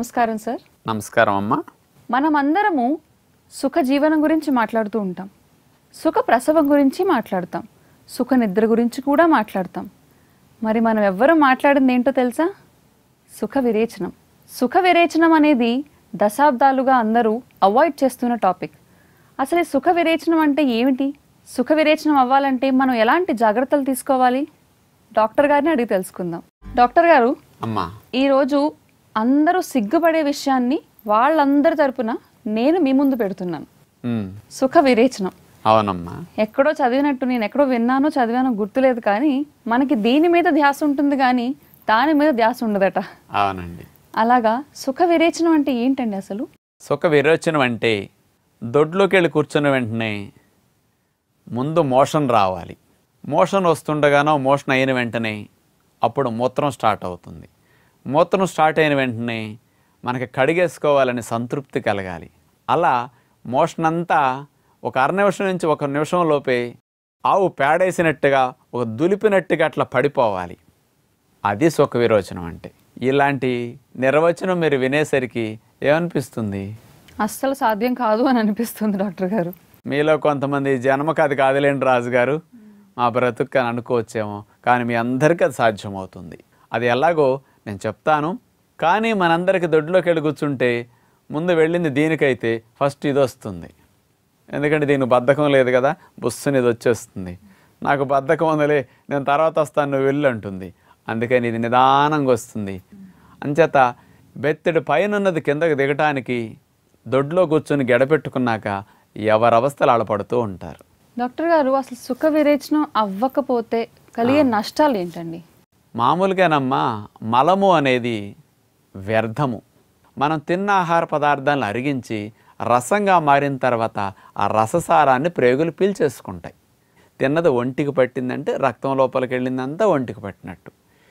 నమస్కారం సార్ నమస్కారం అమ్మా మనమందరము సుఖ జీవనం గురించి మాట్లాడుతూ ఉంటాం సుఖ ప్రసవం గురించి మాట్లాడతాం సుఖ నిద్ర గురించి కూడా మాట్లాడతాం మరి మనం ఎవ్వరూ మాట్లాడింది ఏంటో తెలుసా సుఖ విరేచనం సుఖ విరేచనం అనేది దశాబ్దాలుగా అందరూ అవాయిడ్ చేస్తున్న టాపిక్ అసలు ఈ సుఖ విరేచనం అంటే ఏమిటి సుఖ విరేచనం అవ్వాలంటే మనం ఎలాంటి జాగ్రత్తలు తీసుకోవాలి డాక్టర్ గారిని అడిగి తెలుసుకుందాం డాక్టర్ గారు అమ్మా ఈరోజు అందరూ సిగ్గుపడే విషయాన్ని వాళ్ళందరి తరపున నేను మీ ముందు పెడుతున్నాను ఉమ్, సుఖ విరేచనం అవునమ్మా ఎక్కడో చదివినట్టు నేను ఎక్కడో విన్నానో చదివానో గుర్తులేదు కానీ మనకి దీని మీద ధ్యాస ఉంటుంది కానీ దాని మీద ధ్యాస ఉండదట అవునండి అలాగా సుఖ విరేచనం అంటే ఏంటండి అసలు సుఖ విరోచనం అంటే దొడ్లోకి వెళ్ళి కూర్చున్న వెంటనే ముందు మోషన్ రావాలి మోషన్ వస్తుండగానో మోషన్ అయిన వెంటనే అప్పుడు మూత్రం స్టార్ట్ అవుతుంది మూత్రం స్టార్ట్ అయిన వెంటనే మనకి కడిగేసుకోవాలని సంతృప్తి కలగాలి అలా మోషన్ అంతా ఒక అర నిమిషం నుంచి ఒక నిమిషం లోపే ఆవు పేడేసినట్టుగా ఒక దులిపినట్టుగా అట్లా పడిపోవాలి అది సుఖ విరోచనం అంటే ఇలాంటి నిర్వచనం మీరు వినేసరికి ఏమనిపిస్తుంది అస్సలు సాధ్యం కాదు అని అనిపిస్తుంది డాక్టర్ గారు మీలో కొంతమంది జన్మకు అది కాదులేండి రాజు గారు మా బ్రతుకు అని అనుకోవచ్చేమో కానీ మీ అందరికీ అది సాధ్యమవుతుంది అది ఎలాగో నేను చెప్తాను కానీ మనందరికి దొడ్లోకి వెళ్ళి కూర్చుంటే ముందు వెళ్ళింది దీనికైతే ఫస్ట్ ఇది వస్తుంది ఎందుకంటే దీనికి బద్ధకం లేదు కదా బుస్సుని ఇది వచ్చేస్తుంది నాకు బద్ధకం ఉందిలే నేను తర్వాత వస్తాను నువ్వు వెళ్ళు అంటుంది అందుకని ఇది నిదానంగా వస్తుంది అంచేత బెత్తడి పైన ఉన్నది కిందకి దిగటానికి దొడ్లో కూర్చొని గెడపెట్టుకున్నాక ఎవరి అవస్థలు ఆడపడుతూ ఉంటారు డాక్టర్ గారు అసలు సుఖ విరేచనం అవ్వకపోతే కలిగే నష్టాలు ఏంటండి మామూలుగానమ్మా మలము అనేది వ్యర్థము మనం తిన్న ఆహార పదార్థాలను అరిగించి రసంగా మారిన తర్వాత ఆ రససారాన్ని ప్రేగులు పీల్చేసుకుంటాయి తిన్నది ఒంటికి పట్టిందంటే రక్తం లోపలికి వెళ్ళిందంతా ఒంటికి పట్టినట్టు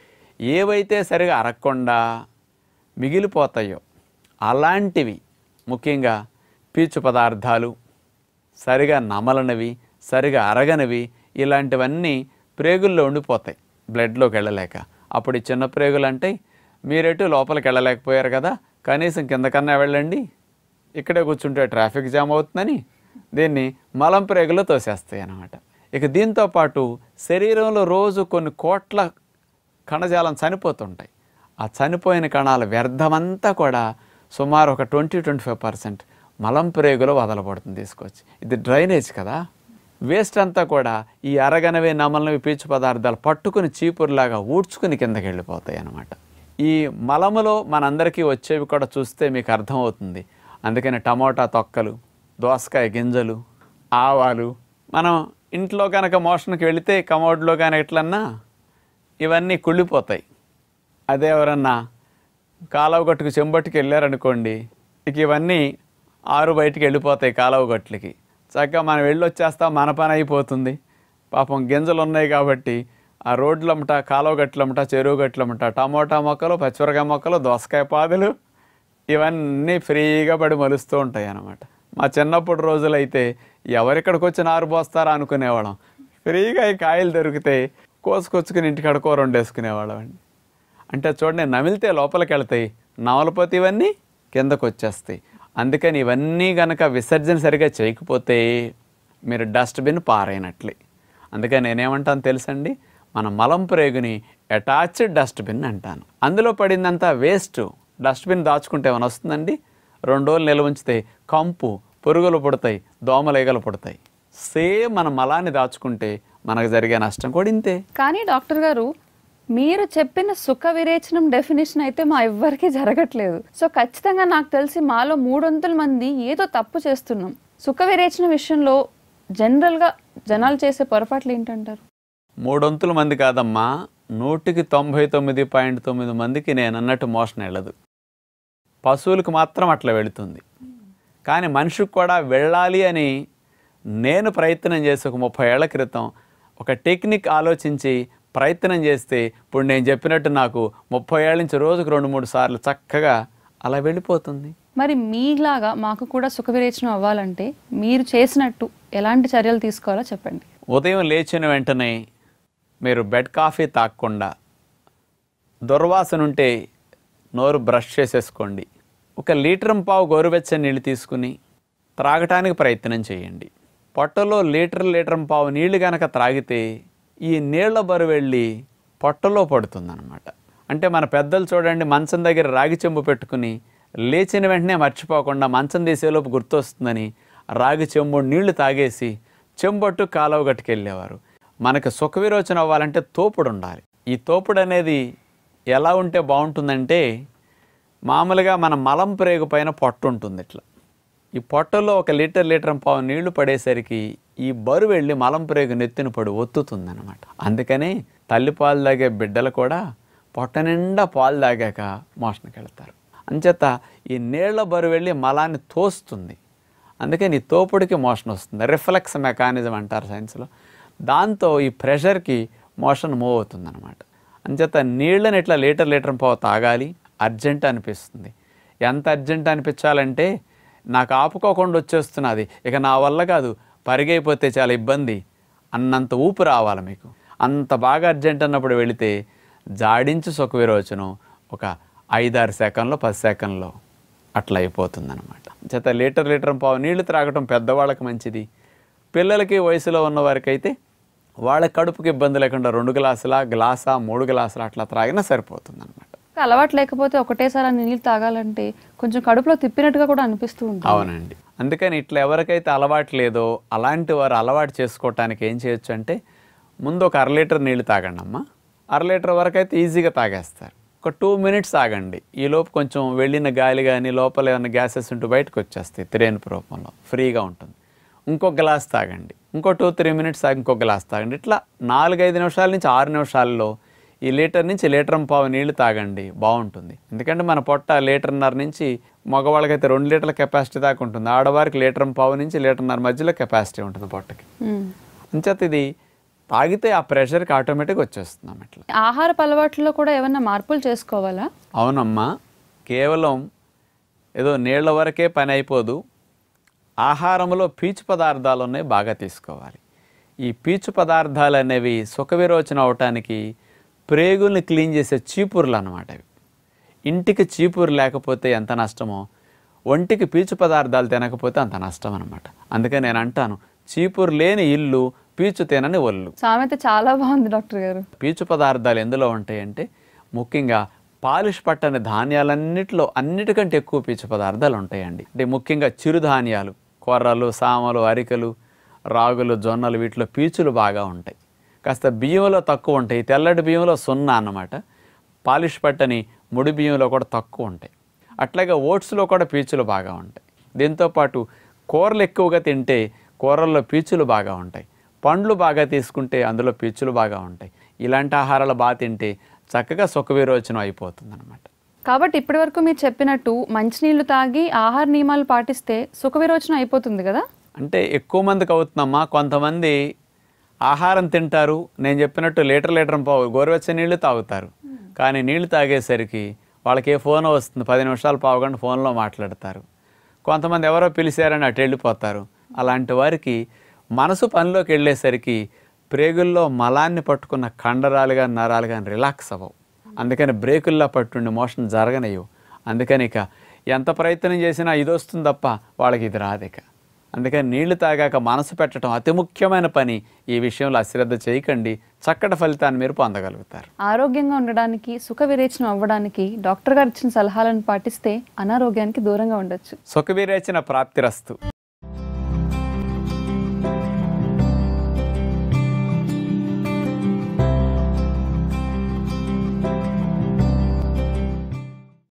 ఏవైతే సరిగా అరగకుండా మిగిలిపోతాయో అలాంటివి ముఖ్యంగా పీచు పదార్థాలు సరిగా నమలనవి సరిగా అరగనివి ఇలాంటివన్నీ ప్రేగుల్లో ఉండిపోతాయి బ్లడ్లోకి వెళ్ళలేక అప్పుడు ఈ చిన్న ప్రేగులు అంటే మీరెటు లోపలికి వెళ్ళలేకపోయారు కదా కనీసం కిందకన్నా వెళ్ళండి ఇక్కడే కూర్చుంటే ట్రాఫిక్ జామ్ అవుతుందని దీన్ని మలం ప్రేగులు తోసేస్తాయి అన్నమాట ఇక దీంతో పాటు శరీరంలో రోజు కొన్ని కోట్ల కణజాలం చనిపోతుంటాయి ఆ చనిపోయిన కణాల వ్యర్థమంతా కూడా సుమారు ఒక ట్వంటీ ట్వంటీ ఫైవ్ పర్సెంట్ మలం ప్రేగులో వదలబడుతుంది తీసుకొచ్చి ఇది డ్రైనేజ్ కదా వేస్ట్ అంతా కూడా ఈ అరగనవి నమలనవి పీచు పదార్థాలు పట్టుకుని చీపురులాగా ఊడ్చుకుని కిందకి వెళ్ళిపోతాయి అన్నమాట ఈ మలములో మనందరికీ వచ్చేవి కూడా చూస్తే మీకు అర్థమవుతుంది అందుకని టమోటా తొక్కలు దోసకాయ గింజలు ఆవాలు మనం ఇంట్లో కనుక మోషన్కి వెళితే కమోడ్లో కానీ ఎట్లన్నా ఇవన్నీ కుళ్ళిపోతాయి అదే ఎవరన్నా కాలువ గట్టుకు చెంబట్టుకు వెళ్ళారనుకోండి ఇక ఇవన్నీ ఆరు బయటికి వెళ్ళిపోతాయి కాలువ గట్లకి చక్కగా మనం వెళ్ళి వచ్చేస్తాం మన పని అయిపోతుంది పాపం గింజలు ఉన్నాయి కాబట్టి ఆ రోడ్లమ్మట కాలువ గట్లమ్మట చెరువు గట్లమ్మట టమోటా మొక్కలు పచ్చిమిరకాయ మొక్కలు దోసకాయ పాదులు ఇవన్నీ ఫ్రీగా పడి మలుస్తూ ఉంటాయి అన్నమాట మా చిన్నప్పుడు రోజులైతే ఎవరిక్కడికి వచ్చి నారు పోస్తారా అనుకునేవాళ్ళం ఫ్రీగా ఈ కాయలు దొరికితే కోసుకొచ్చుకుని ఇంటికాడ కూర వండేసుకునేవాళ్ళం అండి అంటే చూడండి నమిలితే లోపలికి వెళ్తాయి నవలపోతే ఇవన్నీ కిందకు వచ్చేస్తాయి అందుకని ఇవన్నీ గనక విసర్జన సరిగా చేయకపోతే మీరు డస్ట్బిన్ పారైనట్లే అందుకని నేనేమంటాను తెలుసండి మన మలం ప్రేగుని అటాచ్డ్ డస్ట్బిన్ అంటాను అందులో పడిందంతా వేస్ట్ డస్ట్బిన్ దాచుకుంటే ఏమైనా వస్తుందండి రెండు రోజులు నిల్వ ఉంచితే కంపు పురుగులు పుడతాయి దోమలేగలు పుడతాయి సేమ్ మన మలాన్ని దాచుకుంటే మనకు జరిగే నష్టం కూడా ఇంతే కానీ డాక్టర్ గారు మీరు చెప్పిన సుఖ విరేచనం డెఫినేషన్ అయితే మా ఎవ్వరికీ జరగట్లేదు సో ఖచ్చితంగా నాకు తెలిసి మాలో మూడొంతుల మంది ఏదో తప్పు చేస్తున్నాం సుఖ విరేచన విషయంలో జనరల్గా జనాలు చేసే పొరపాట్లు ఏంటంటారు మూడొంతుల మంది కాదమ్మా నూటికి తొంభై తొమ్మిది పాయింట్ తొమ్మిది మందికి నేను అన్నట్టు మోషన్ వెళ్ళదు పశువులకు మాత్రం అట్లా వెళుతుంది కానీ మనిషికి కూడా వెళ్ళాలి అని నేను ప్రయత్నం చేసి ఒక ముప్పై ఏళ్ల క్రితం ఒక టెక్నిక్ ఆలోచించి ప్రయత్నం చేస్తే ఇప్పుడు నేను చెప్పినట్టు నాకు ముప్పై ఏళ్ళ నుంచి రోజుకు రెండు మూడు సార్లు చక్కగా అలా వెళ్ళిపోతుంది మరి మీలాగా మాకు కూడా సుఖ విరేచనం అవ్వాలంటే మీరు చేసినట్టు ఎలాంటి చర్యలు తీసుకోవాలో చెప్పండి ఉదయం లేచిన వెంటనే మీరు బెడ్ కాఫీ తాగకుండా దుర్వాసన ఉంటే నోరు బ్రష్ చేసేసుకోండి ఒక లీటర్ పావు గోరువెచ్చని నీళ్ళు తీసుకుని త్రాగటానికి ప్రయత్నం చేయండి పొట్టలో లీటర్ లీటర్ పావు నీళ్లు కనుక త్రాగితే ఈ నీళ్ల బరువు వెళ్ళి పొట్టలో పడుతుందన్నమాట అంటే మన పెద్దలు చూడండి మంచం దగ్గర రాగి చెంబు పెట్టుకుని లేచిన వెంటనే మర్చిపోకుండా మంచం తీసేలోపు గుర్తొస్తుందని రాగి చెంబు నీళ్లు తాగేసి చెంబొట్టు కాలువ గట్టుకెళ్ళేవారు మనకు సుఖ విరోచన అవ్వాలంటే తోపుడు ఉండాలి ఈ తోపుడు అనేది ఎలా ఉంటే బాగుంటుందంటే మామూలుగా మన మలం ప్రేగు పైన పొట్టు ఉంటుంది ఇట్లా ఈ పొట్టలో ఒక లీటర్ లీటర్ పావు నీళ్లు పడేసరికి ఈ బరువు వెళ్ళి మలం ప్రేగు నెత్తిన పడి ఒత్తుతుంది అనమాట అందుకని తల్లి పాలు తాగే బిడ్డలు కూడా పొట్ట నిండా పాలు తాగాక మోషన్కి వెళ్తారు అంచేత ఈ నీళ్ల బరువు వెళ్ళి మలాన్ని తోస్తుంది అందుకని ఈ తోపుడికి మోషన్ వస్తుంది రిఫ్లెక్స్ మెకానిజం అంటారు సైన్స్లో దాంతో ఈ ప్రెషర్కి మోషన్ మూవ్ అవుతుంది అనమాట అంచేత నీళ్ళని ఇట్లా లీటర్ లీటర్ పావు తాగాలి అర్జెంట్ అనిపిస్తుంది ఎంత అర్జెంట్ అనిపించాలంటే నాకు ఆపుకోకుండా వచ్చేస్తున్నది ఇక నా వల్ల కాదు పరిగైపోతే చాలా ఇబ్బంది అన్నంత ఊపు రావాలి మీకు అంత బాగా అర్జెంట్ అన్నప్పుడు వెళితే జాడించి సుఖ విరోచనం ఒక ఐదారు సెకండ్లో పది సెకండ్లో అట్లా అయిపోతుంది అనమాట చేత లీటర్ లీటర్ పావు నీళ్లు త్రాగటం పెద్దవాళ్ళకి మంచిది పిల్లలకి వయసులో ఉన్న వారికైతే వాళ్ళ కడుపుకి ఇబ్బంది లేకుండా రెండు గ్లాసులా గ్లాసా మూడు గ్లాసులా అట్లా త్రాగినా సరిపోతుంది అనమాట అలవాటు లేకపోతే ఒకటేసారి ఆ నీళ్ళు తాగాలంటే కొంచెం కడుపులో తిప్పినట్టుగా కూడా అనిపిస్తూ ఉంటుంది అవునండి అందుకని ఇట్లా ఎవరికైతే అలవాటు లేదో అలాంటి వారు అలవాటు చేసుకోవటానికి ఏం చేయొచ్చు అంటే ముందు ఒక అర లీటర్ నీళ్లు తాగండి అమ్మా అర లీటర్ వరకు అయితే ఈజీగా తాగేస్తారు ఒక టూ మినిట్స్ ఆగండి ఈ లోపు కొంచెం వెళ్ళిన గాలి కానీ లోపల ఏమైనా గ్యాసెస్ ఉంటూ బయటకు వచ్చేస్తాయి తిరేనుపు రూపంలో ఫ్రీగా ఉంటుంది ఇంకో గ్లాస్ తాగండి ఇంకో టూ త్రీ మినిట్స్ ఆగి ఇంకో గ్లాస్ తాగండి ఇట్లా నాలుగైదు నిమిషాల నుంచి ఆరు నిమిషాల్లో ఈ లీటర్ నుంచి లీటర్ పావు నీళ్లు తాగండి బాగుంటుంది ఎందుకంటే మన పొట్ట లీటర్న్నర నుంచి మగవాళ్ళకైతే రెండు లీటర్ల కెపాసిటీ దాకా ఉంటుంది ఆడవారికి లీటర్ పావు నుంచి లీటర్న్నర మధ్యలో కెపాసిటీ ఉంటుంది పొట్టకి మ్మ్. అంచేత ఇది తాగితే ఆ ప్రెషర్కి ఆటోమేటిక్గా వచ్చేస్తున్నాం ఇట్లా ఆహారపు అలవాట్లలో కూడా ఏమన్నా మార్పులు చేసుకోవాలా అవునమ్మా కేవలం ఏదో నీళ్ల వరకే పని అయిపోదు ఆహారంలో పీచు పదార్థాలు ఉన్నాయి బాగా తీసుకోవాలి ఈ పీచు పదార్థాలు అనేవి సుఖ విరోచన అవటానికి ప్రేగుల్ని క్లీన్ చేసే చీపుర్లు అన్నమాట అవి ఇంటికి చీపురు లేకపోతే ఎంత నష్టమో ఒంటికి పీచు పదార్థాలు తినకపోతే అంత నష్టం అనమాట అందుకని నేను అంటాను చీపురు లేని ఇల్లు పీచు తినని ఒళ్ళు సామెత చాలా బాగుంది డాక్టర్ గారు పీచు పదార్థాలు ఎందులో ఉంటాయంటే ముఖ్యంగా పాలిష్ పట్టని ధాన్యాలన్నిటిలో అన్నిటికంటే ఎక్కువ పీచు పదార్థాలు ఉంటాయండి అంటే ముఖ్యంగా చిరుధాన్యాలు కొర్రలు సామలు అరికలు రాగులు జొన్నలు వీటిలో పీచులు బాగా ఉంటాయి కాస్త బియ్యంలో తక్కువ ఉంటాయి తెల్లటి బియ్యంలో సున్నా అన్నమాట పాలిష్ పట్టని ముడి బియ్యంలో కూడా తక్కువ ఉంటాయి అట్లాగే ఓట్స్లో కూడా పీచులు బాగా ఉంటాయి దీంతోపాటు కూరలు ఎక్కువగా తింటే కూరల్లో పీచులు బాగా ఉంటాయి పండ్లు బాగా తీసుకుంటే అందులో పీచులు బాగా ఉంటాయి ఇలాంటి ఆహారాలు బాగా తింటే చక్కగా సుఖ విరోచనం అయిపోతుంది అనమాట కాబట్టి ఇప్పటి వరకు మీరు చెప్పినట్టు మంచినీళ్లు తాగి ఆహార నియమాలు పాటిస్తే సుఖ విరోచనం అయిపోతుంది కదా అంటే ఎక్కువ మందికి అవుతుందమ్మా కొంతమంది ఆహారం తింటారు నేను చెప్పినట్టు లీటర్ లీటర్ పావు గోరువెచ్చని నీళ్లు తాగుతారు కానీ నీళ్లు తాగేసరికి వాళ్ళకి ఏ ఫోన్ వస్తుంది పది నిమిషాలు పావు గంట ఫోన్లో మాట్లాడతారు కొంతమంది ఎవరో పిలిచారని అటు వెళ్ళిపోతారు అలాంటి వారికి మనసు పనిలోకి వెళ్ళేసరికి ప్రేగుల్లో మలాన్ని పట్టుకున్న కండరాలు కానీ నరాలు కానీ రిలాక్స్ అవ్వవు అందుకని బ్రేకుల్లో పట్టుండి మోషన్ జరగనయ్యవు అందుకని ఇక ఎంత ప్రయత్నం చేసినా ఇది వస్తుంది తప్ప వాళ్ళకి ఇది రాదు ఇక అందుకని నీళ్లు తాగాక మనసు పెట్టడం అతి ముఖ్యమైన పని ఈ విషయంలో అశ్రద్ధ చేయకండి చక్కటి ఫలితాన్ని మీరు పొందగలుగుతారు ఆరోగ్యంగా ఉండడానికి సుఖ విరేచనం అవ్వడానికి డాక్టర్ గారు ఇచ్చిన సలహాలను పాటిస్తే అనారోగ్యానికి దూరంగా ఉండొచ్చు సుఖవీరేచిన ప్రాప్తిరస్తు